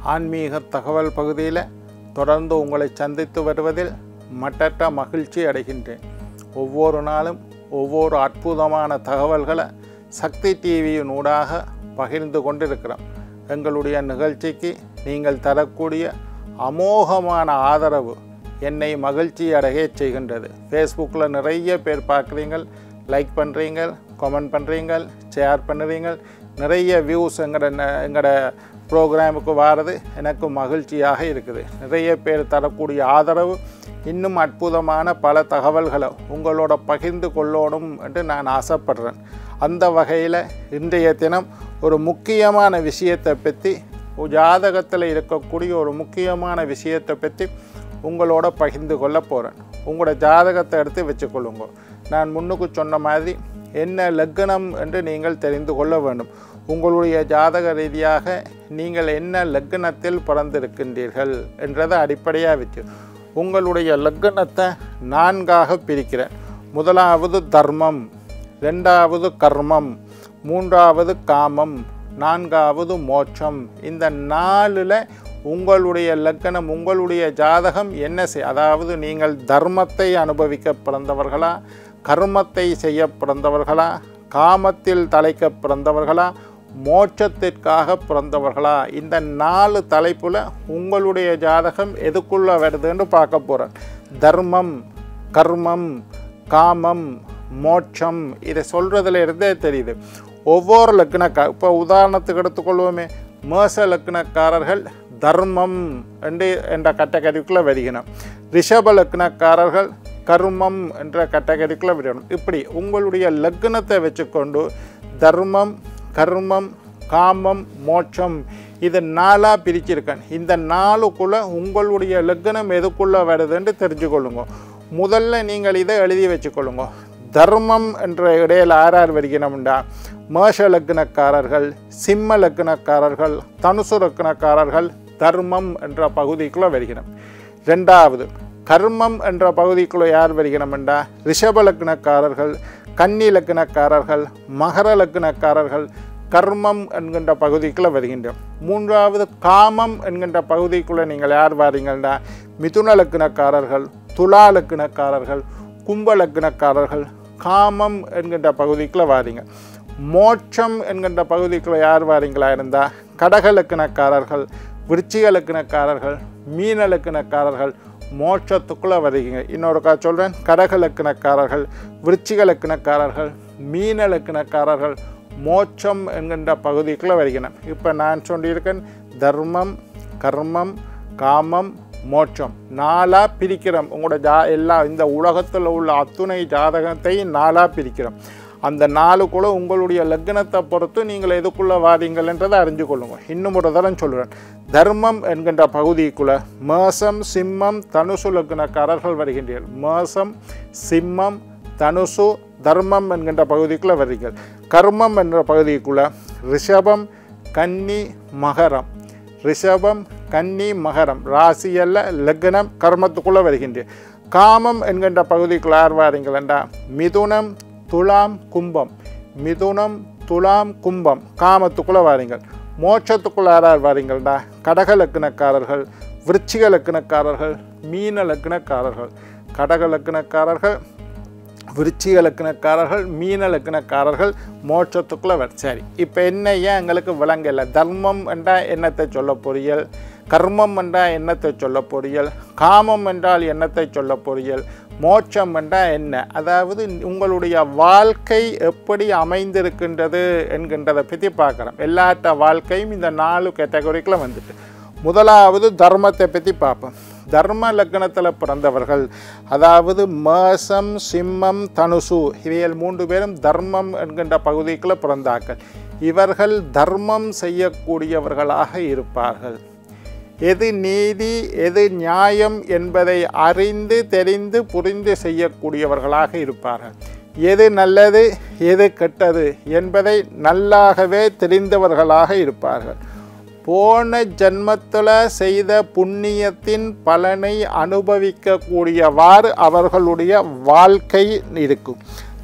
ஆன்மீக தகவல் பகுதியில் தொடர்ந்து உங்களை சந்தித்து வருவதில் மட்டற்ற மகிழ்ச்சி அடைகின்றேன் ஒவ்வொரு நாளும் ஒவ்வொரு அற்புதமான தகவல்களை சக்தி டிவியின் ஊடாக பகிர்ந்து கொண்டிருக்கிறோம் எங்களுடைய நிகழ்ச்சிக்கு நீங்கள் தரக்கூடிய அமோகமான ஆதரவு என்னை மகிழ்ச்சி அடைய செய்கின்றது ஃபேஸ்புக்கில் நிறைய பேர் பார்க்குறீங்க லைக் பண்ணுறீங்க கமெண்ட் பண்ணுறீங்க ஷேர் பண்ணுறீங்க நிறைய வியூஸ் எங்களோட எங்களோட ப்ரோக்ராமுக்கு வாரது எனக்கு மகிழ்ச்சியாக இருக்குது நிறைய பேர் தரக்கூடிய ஆதரவு இன்னும் அற்புதமான பல தகவல்களை உங்களோட பகிர்ந்து கொள்ளணும் என்று நான் ஆசைப்படுறேன் அந்த வகையில் இன்றைய தினம் ஒரு முக்கியமான விஷயத்தை பற்றி ஜாதகத்தில் இருக்கக்கூடிய ஒரு முக்கியமான விஷயத்தை பற்றி உங்களோட பகிர்ந்து கொள்ள போகிறேன் உங்களோட ஜாதகத்தை எடுத்து வச்சுக்கொள்ளுங்க நான் முன்னுக்கு சொன்ன மாதிரி என்ன லக்னம் என்று நீங்கள் தெரிந்து கொள்ள வேண்டும் உங்களுடைய ஜாதக ரீதியாக நீங்கள் என்ன லக்னத்தில் பிறந்திருக்கின்றீர்கள் என்றதை அடிப்படையாக வச்சு உங்களுடைய லக்னத்தை நான்காக பிரிக்கிறேன் முதலாவது தர்மம் ரெண்டாவது கர்மம் மூன்றாவது காமம் நான்காவது மோட்சம் இந்த நாலில் உங்களுடைய லக்கணம் உங்களுடைய ஜாதகம் என்ன செய் அதாவது நீங்கள் தர்மத்தை அனுபவிக்க பிறந்தவர்களா கர்மத்தை செய்ய பிறந்தவர்களா காமத்தில் தலைக்க பிறந்தவர்களா மோட்சத்திற்காக பிறந்தவர்களா இந்த நாலு தலைப்பில் உங்களுடைய ஜாதகம் எதுக்குள்ளே வருதுன்னு பார்க்க போகிறேன் தர்மம் கர்மம் காமம் மோட்சம் இதை சொல்கிறதுல இருந்தே தெரியுது ஒவ்வொரு லக்னக்கா இப்போ உதாரணத்துக்கு எடுத்துக்கொள்வோமே மேச லக்னக்காரர்கள் தர்மம் என்று என்ற கட்டகரிக்குள்ளே வருகினோம் ரிஷப லக்னக்காரர்கள் கர்மம் என்ற கட்டகரிக்குள்ளே வரணும் இப்படி உங்களுடைய லக்னத்தை வச்சுக்கொண்டு தர்மம் கர்மம் காமம் மோட்சம் இது நாலாக பிரிச்சிருக்கேன் இந்த நாலுக்குள்ளே உங்களுடைய லக்னம் எதுக்குள்ளே வருதுன்னு தெரிஞ்சுக்கொள்ளுங்க முதல்ல நீங்கள் இதை எழுதி வச்சுக்கொள்ளுங்க தர்மம் என்ற இடையில் ஆர் ஆர் வருகிறோம்டா மேஷ லக்னக்காரர்கள் சிம்ம லக்னக்காரர்கள் தனுசு லக்னக்காரர்கள் தர்மம் என்ற பகுதிக்குள்ளே வருகிறோம் ரெண்டாவது கர்மம் என்ற பகுதிக்குள்ளே யார் வருகிறோம்டா ரிஷப லக்னக்காரர்கள் கன்னி லக்னக்காரர்கள் மகர லக்னக்காரர்கள் கர்மம் என்கின்ற பகுதிக்குள்ளே வருகின்றோம் மூன்றாவது காமம் என்கின்ற பகுதிக்குள்ளே நீங்கள் யார் வாரீங்கள்டா மிதுன லக்னக்காரர்கள் துலா லக்னக்காரர்கள் கும்ப லக்னக்காரர்கள் காமம் என்கின்ற பகுதிக்குள்ளே வாரீங்க மோட்சம் என்கின்ற பகுதிக்குள்ளே யார் வாரீங்களா இருந்தால் கடக லக்னக்காரர்கள் விருச்சிக லக்னக்காரர்கள் மீன லக்னக்காரர்கள் மோட்சத்துக்குள்ளே வருவீங்க இன்னொருக்கா சொல்கிறேன் கடக லக்னக்காரர்கள் விருச்சிக லக்னக்காரர்கள் மீன லக்னக்காரர்கள் மோட்சம் என்கின்ற பகுதிக்குள்ளே வருகிறேன் இப்போ நான் சொல்லியிருக்கேன் தர்மம் கர்மம் காமம் மோட்சம் நாலாக பிரிக்கிறோம் உங்களோட ஜா எல்லா இந்த உலகத்தில் உள்ள அத்துணை ஜாதகத்தையும் நாலாக பிரிக்கிறோம் அந்த நாளுக்குள்ளே உங்களுடைய லக்னத்தை பொறுத்து நீங்கள் எதுக்குள்ளே வாரீங்கள்ன்றதை அறிஞ்சு கொள்ளுங்க இன்னும் ஒரு தரம் சொல்கிறேன் தர்மம் என்கின்ற பகுதிக்குள்ளே மேசம் சிம்மம் தனுசு லக்னக்காரர்கள் வருகின்றீர்கள் மேசம் சிம்மம் தனுசு தர்மம் என்கின்ற பகுதிக்குள்ளே வருகிறீர்கள் கர்மம் என்ற பகுதிக்குள்ளே ரிஷபம் கன்னி மகரம் ரிஷபம் கன்னி மகரம் ராசியல்ல லக்னம் கர்மத்துக்குள்ளே வருகின்றேன் காமம் என்கின்ற பகுதிக்குள்ள யார் வாரீங்களா மிதுனம் துலாம் கும்பம் மிதுனம் துலாம் கும்பம் காமத்துக்குள்ளே வாரீங்கள் மோட்சத்துக்குள்ள யார் வாரீங்கள்டா கடக லக்னக்காரர்கள் விருச்சிக லக்னக்காரர்கள் மீன லக்னக்காரர்கள் கடக லக்னக்காரர்கள் விருச்சிக லக்னக்காரர்கள் மீன லக்னக்காரர்கள் மோட்சத்துக்குள்ளே வர சரி இப்போ என்ன ஏன் எங்களுக்கு விளங்கலை தர்மம் என்றால் என்னத்தை சொல்ல பொறியல் கர்மம் என்றால் என்னத்தை சொல்ல பொறியல் காமம் என்றால் என்னத்தை சொல்ல பொறியல் மோட்சம் என்றால் என்ன அதாவது உங்களுடைய வாழ்க்கை எப்படி அமைந்திருக்கின்றது என்கின்றதை பற்றி பார்க்குறோம் எல்லாத்த வாழ்க்கையும் இந்த நாலு கேட்டகரிக்குள்ள வந்துட்டு முதலாவது தர்மத்தை பற்றி பார்ப்போம் தர்ம லக்னத்தில் பிறந்தவர்கள் அதாவது மேசம் சிம்மம் தனுசு இவைகள் மூன்று பேரும் தர்மம் என்கின்ற பகுதிக்குள்ள பிறந்தார்கள் இவர்கள் தர்மம் செய்யக்கூடியவர்களாக இருப்பார்கள் எது நீதி எது நியாயம் என்பதை அறிந்து தெரிந்து புரிந்து செய்யக்கூடியவர்களாக இருப்பார்கள் எது நல்லது எது கெட்டது என்பதை நல்லாகவே தெரிந்தவர்களாக இருப்பார்கள் போன ஜன்மத்தில் செய்த புண்ணியத்தின் பலனை அனுபவிக்கக்கூடியவாறு அவர்களுடைய வாழ்க்கை இருக்கும்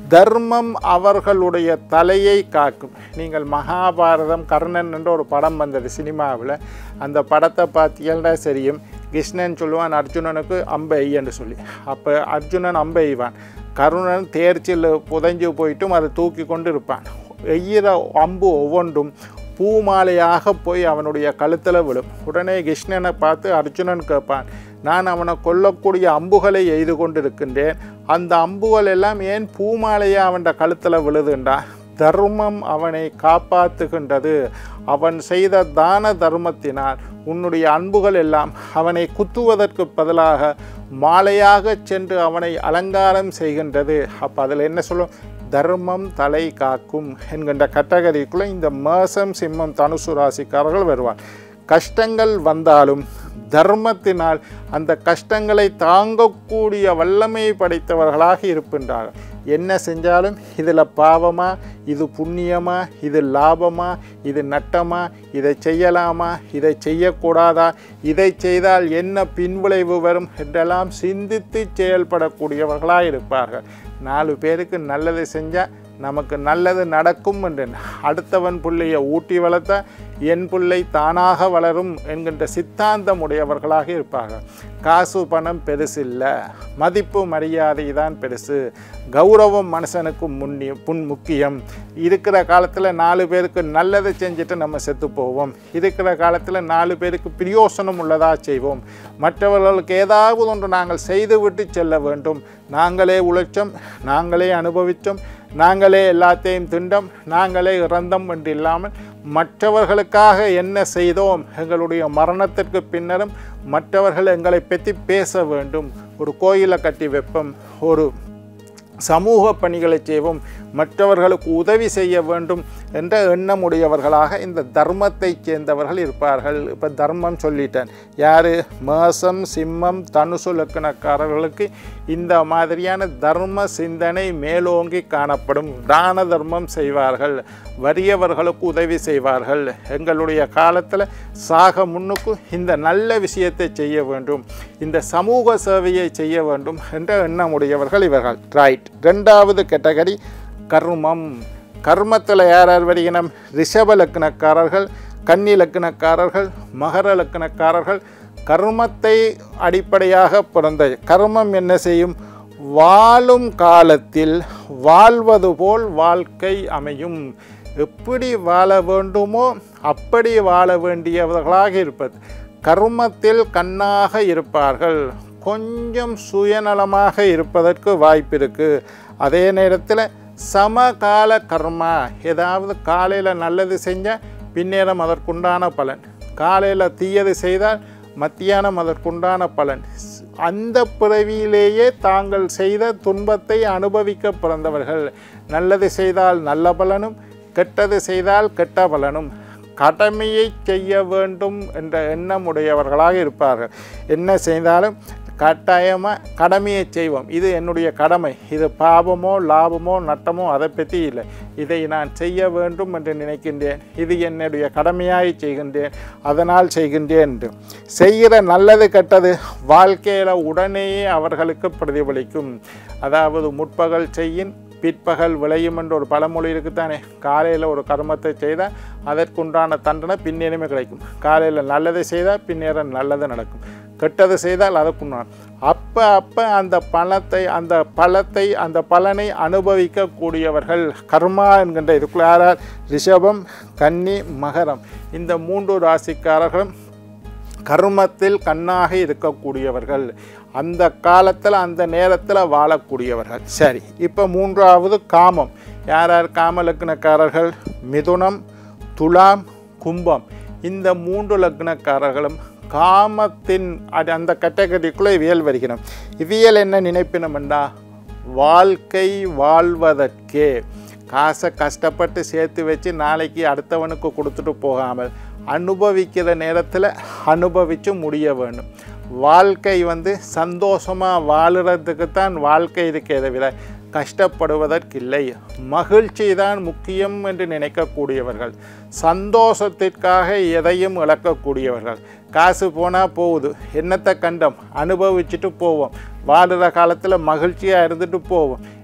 தர்மம் அவர்களுடைய தலையை காக்கும் நீங்கள் மகாபாரதம் கர்ணன் என்ற ஒரு படம் வந்தது சினிமாவில் அந்த படத்தை பார்த்தீங்கன்னா தெரியும் கிருஷ்ணன் சொல்லுவான் அர்ஜுனனுக்கு அம்பை என்று சொல்லி அப்போ அர்ஜுனன் அம்பை எய்வான் கருணன் தேர்ச்சியில் புதைஞ்சு போயிட்டும் அதை தூக்கி கொண்டு இருப்பான் எய்கிற அம்பு ஒவ்வொன்றும் பூமாலையாக போய் அவனுடைய கழுத்தில் விழும் உடனே கிருஷ்ணனை பார்த்து அர்ஜுனன் கேட்பான் நான் அவனை கொல்லக்கூடிய அம்புகளை எய்து கொண்டிருக்கின்றேன் அந்த அம்புகள் எல்லாம் ஏன் பூமாலையாக அவன் கழுத்தில் விழுதுண்டா தர்மம் அவனை காப்பாற்றுகின்றது அவன் செய்த தான தர்மத்தினால் உன்னுடைய அன்புகள் எல்லாம் அவனை குத்துவதற்கு பதிலாக மாலையாக சென்று அவனை அலங்காரம் செய்கின்றது அப்போ அதில் என்ன சொல்லும் தர்மம் தலை காக்கும் என்கின்ற கட்டகரிக்குள்ளே இந்த மேசம் சிம்மம் தனுசு ராசிக்காரர்கள் வருவார் கஷ்டங்கள் வந்தாலும் தர்மத்தினால் அந்த கஷ்டங்களை தாங்கக்கூடிய வல்லமை படைத்தவர்களாக இருக்கின்றார்கள் என்ன செஞ்சாலும் இதில் பாவமா இது புண்ணியமா இது லாபமா இது நட்டமா இதை செய்யலாமா இதை செய்யக்கூடாதா இதை செய்தால் என்ன பின்விளைவு வரும் என்றெல்லாம் சிந்தித்து செயல்படக்கூடியவர்களாக இருப்பார்கள் நாலு பேருக்கு நல்லது செஞ்சால் நமக்கு நல்லது நடக்கும் என்று அடுத்தவன் பிள்ளையை ஊட்டி வளர்த்த என் பிள்ளை தானாக வளரும் என்கின்ற சித்தாந்தம் உடையவர்களாக இருப்பார்கள் காசு பணம் பெருசில்லை மதிப்பு மரியாதை தான் பெருசு கௌரவம் மனுஷனுக்கு முன்னி புன் முக்கியம் இருக்கிற காலத்தில் நாலு பேருக்கு நல்லதை செஞ்சுட்டு நம்ம செத்து போவோம் இருக்கிற காலத்தில் நாலு பேருக்கு பிரயோசனம் உள்ளதாக செய்வோம் மற்றவர்களுக்கு ஏதாவது ஒன்று நாங்கள் செய்துவிட்டு செல்ல வேண்டும் நாங்களே உழைச்சோம் நாங்களே அனுபவித்தோம் நாங்களே எல்லாத்தையும் திண்டம் நாங்களே இறந்தோம் என்று இல்லாமல் மற்றவர்களுக்காக என்ன செய்தோம் எங்களுடைய மரணத்திற்கு பின்னரும் மற்றவர்கள் எங்களை பற்றி பேச வேண்டும் ஒரு கோயிலை கட்டி வைப்போம் ஒரு சமூக பணிகளை செய்வோம் மற்றவர்களுக்கு உதவி செய்ய வேண்டும் என்ற எண்ணமுடையவர்களாக இந்த தர்மத்தை சேர்ந்தவர்கள் இருப்பார்கள் இப்போ தர்மம் சொல்லிட்டேன் யார் மேசம் சிம்மம் தனுசு லக்கணக்காரர்களுக்கு இந்த மாதிரியான தர்ம சிந்தனை மேலோங்கி காணப்படும் தான தர்மம் செய்வார்கள் வறியவர்களுக்கு உதவி செய்வார்கள் எங்களுடைய காலத்தில் சாக முன்னுக்கு இந்த நல்ல விஷயத்தை செய்ய வேண்டும் இந்த சமூக சேவையை செய்ய வேண்டும் என்ற எண்ணமுடையவர்கள் இவர்கள் ரைட் ரெண்டாவது கேட்டகரி கர்மம் கர்மத்தில் யார் யார் வருகினம் ரிஷப லக்னக்காரர்கள் கன்னி லக்னக்காரர்கள் மகர லக்னக்காரர்கள் கர்மத்தை அடிப்படையாக பிறந்த கர்மம் என்ன செய்யும் வாழும் காலத்தில் வாழ்வது போல் வாழ்க்கை அமையும் எப்படி வாழ வேண்டுமோ அப்படி வாழ வேண்டியவர்களாக இருப்பது கர்மத்தில் கண்ணாக இருப்பார்கள் கொஞ்சம் சுயநலமாக இருப்பதற்கு வாய்ப்பு இருக்குது அதே நேரத்தில் சமகால கர்மா ஏதாவது காலையில் நல்லது செஞ்சால் பின்னேரம் அதற்குண்டான பலன் காலையில் தீயது செய்தால் மத்தியானம் அதற்குண்டான பலன் அந்த பிறவியிலேயே தாங்கள் செய்த துன்பத்தை அனுபவிக்க பிறந்தவர்கள் நல்லது செய்தால் நல்ல பலனும் கெட்டது செய்தால் கெட்ட பலனும் கடமையை செய்ய வேண்டும் என்ற எண்ணம் உடையவர்களாக இருப்பார்கள் என்ன செய்தாலும் கட்டாயமாக கடமையை செய்வோம் இது என்னுடைய கடமை இது பாவமோ லாபமோ நட்டமோ அதை பற்றி இல்லை இதை நான் செய்ய வேண்டும் என்று நினைக்கின்றேன் இது என்னுடைய கடமையாய் செய்கின்றேன் அதனால் செய்கின்றேன் என்று செய்கிற நல்லது கெட்டது வாழ்க்கையில் உடனேயே அவர்களுக்கு பிரதிபலிக்கும் அதாவது முற்பகல் செய்யின் பிற்பகல் விளையும் என்ற ஒரு பழமொழி இருக்குத்தானே காலையில் ஒரு கர்மத்தை செய்தால் அதற்குண்டான தண்டனை பின்னேரமே கிடைக்கும் காலையில் நல்லதை செய்தால் பின்னேரம் நல்லது நடக்கும் கெட்டது செய்தால் அதற்குண்டான அப்போ அப்போ அந்த பணத்தை அந்த பலத்தை அந்த பலனை அனுபவிக்கக்கூடியவர்கள் கர்மா என்கின்ற இதுக்குள்ள யாரார் ரிஷபம் கன்னி மகரம் இந்த மூன்று ராசிக்காரர்களும் கர்மத்தில் கண்ணாக இருக்கக்கூடியவர்கள் அந்த காலத்தில் அந்த நேரத்தில் வாழக்கூடியவர்கள் சரி இப்போ மூன்றாவது காமம் யார் யார் காம லக்னக்காரர்கள் மிதுனம் துலாம் கும்பம் இந்த மூன்று லக்னக்காரர்களும் காமத்தின் அது அந்த கேட்டகரிக்குள்ளே இவியல் வருகிறோம் இவியல் என்ன நினைப்பினோம்டா வாழ்க்கை வாழ்வதற்கே காசை கஷ்டப்பட்டு சேர்த்து வச்சு நாளைக்கு அடுத்தவனுக்கு கொடுத்துட்டு போகாமல் அனுபவிக்கிற நேரத்தில் அனுபவித்து முடிய வேண்டும் வாழ்க்கை வந்து சந்தோஷமாக வாழுறதுக்கு தான் வாழ்க்கை இருக்கிறதை விட கஷ்டப்படுவதற்கில்லை மகிழ்ச்சி தான் முக்கியம் என்று நினைக்கக்கூடியவர்கள் சந்தோஷத்திற்காக எதையும் இழக்கக்கூடியவர்கள் காசு போனால் போகுது என்னத்தை கண்டம் அனுபவிச்சுட்டு போவோம் வாழுற காலத்தில் மகிழ்ச்சியாக இருந்துட்டு போவோம்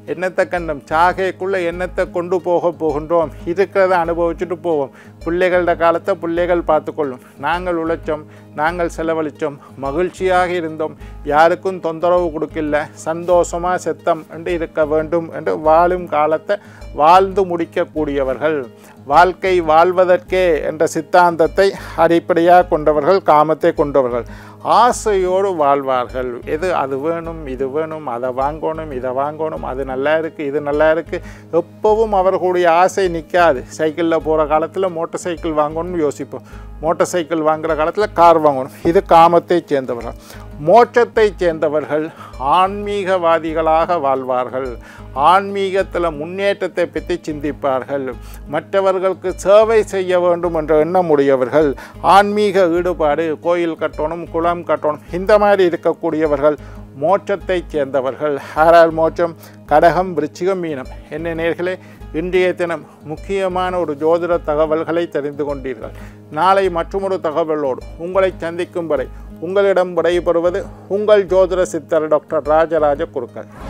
எண்ணத்தை கண்டம் சாகைக்குள்ளே எண்ணத்தை கொண்டு போக போகின்றோம் இருக்கிறத அனுபவிச்சுட்டு போவோம் பிள்ளைகளோட காலத்தை பிள்ளைகள் பார்த்துக்கொள்ளும் நாங்கள் உழைச்சோம் நாங்கள் செலவழித்தோம் மகிழ்ச்சியாக இருந்தோம் யாருக்கும் தொந்தரவு கொடுக்கல சந்தோஷமாக செத்தம் என்று இருக்க வேண்டும் என்று வாழும் காலத்தை வாழ்ந்து முடிக்கக்கூடியவர்கள் வாழ்க்கை வாழ்வதற்கே என்ற சித்தாந்தத்தை அடிப்படையாக கொண்டவர்கள் காமத்தை கொண்டவர்கள் ஆசையோடு வாழ்வார்கள் எது அது வேணும் இது வேணும் அதை வாங்கணும் இதை வாங்கணும் அது நல்லா இருக்குது இது நல்லா இருக்குது எப்பவும் அவர்களுடைய ஆசை நிற்காது சைக்கிளில் போகிற காலத்தில் மோட்டார் சைக்கிள் வாங்கணும்னு யோசிப்போம் மோட்டார் சைக்கிள் வாங்குகிற காலத்தில் கார் வாங்கணும் இது காமத்தை சேர்ந்தவர்கள் மோட்சத்தை சேர்ந்தவர்கள் ஆன்மீகவாதிகளாக வாழ்வார்கள் ஆன்மீகத்தில் முன்னேற்றத்தை பற்றி சிந்திப்பார்கள் மற்றவர்களுக்கு சேவை செய்ய வேண்டும் என்ற எண்ணம் உடையவர்கள் ஆன்மீக ஈடுபாடு கோயில் கட்டணும் குளம் கட்டணும் இந்த மாதிரி இருக்கக்கூடியவர்கள் மோட்சத்தை சேர்ந்தவர்கள் ஆறால் மோட்சம் கடகம் விருச்சிகம் மீனம் என்ன நேர்களே இன்றைய தினம் முக்கியமான ஒரு ஜோதிட தகவல்களை தெரிந்து கொண்டீர்கள் நாளை மற்றொரு தகவலோடு உங்களை சந்திக்கும் வரை உங்களிடம் விடைபெறுவது உங்கள் ஜோதிட சித்தர் டாக்டர் ராஜராஜ குருக்கள்